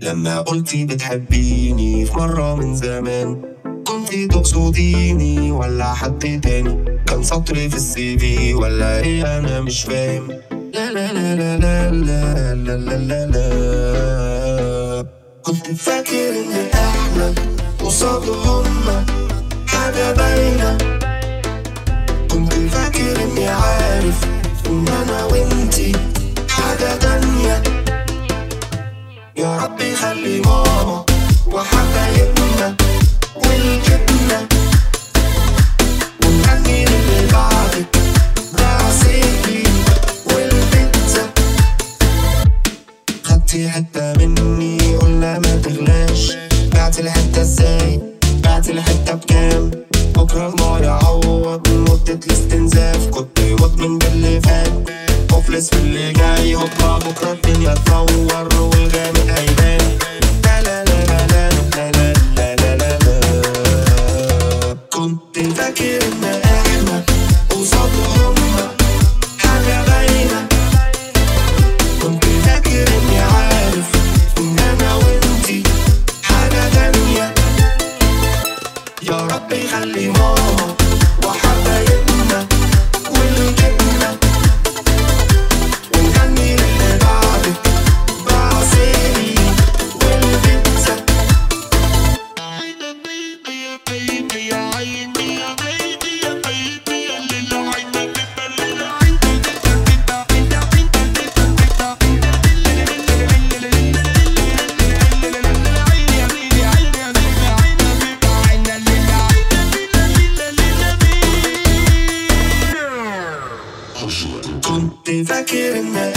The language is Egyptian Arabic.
لما قلتي بتحبيني في مرة من زمان كنتي تقصديني ولا حد تاني كان سطري في السي في ولا ايه انا مش فاهم لا لا لا لا لا لا لا لا لا لا كنت فاكر ان احنا قصاد هما حاجة باينة كنت فاكر اني عارف ان انا وانتي حاجة تانية يا رب يخلي ماما وحبايبنا والجبنة ونغني للي بعدك بعسيلي والبيتزا خدتي حتة مني قلنا ما تغلاش بعت الحتة ازاي بعت الحتة بكام بكرة المال يعوض مدة الاستنزاف كنت مدمن باللي فات مفلس في اللي جاي هوبا بكرة الدنيا تنور والغامق هيبان لا لا لا لا لا لا لا لا لا لا كنت فاكر ان احنا قصاد هما حاجة باينة كنت فاكر اني عارف ان انا وانتي حاجة تانية يا رب يخلي ماما وحبايبنا والجبنة ونغني للي بعدك بعسيلي والبيتزا كنت فاكر ان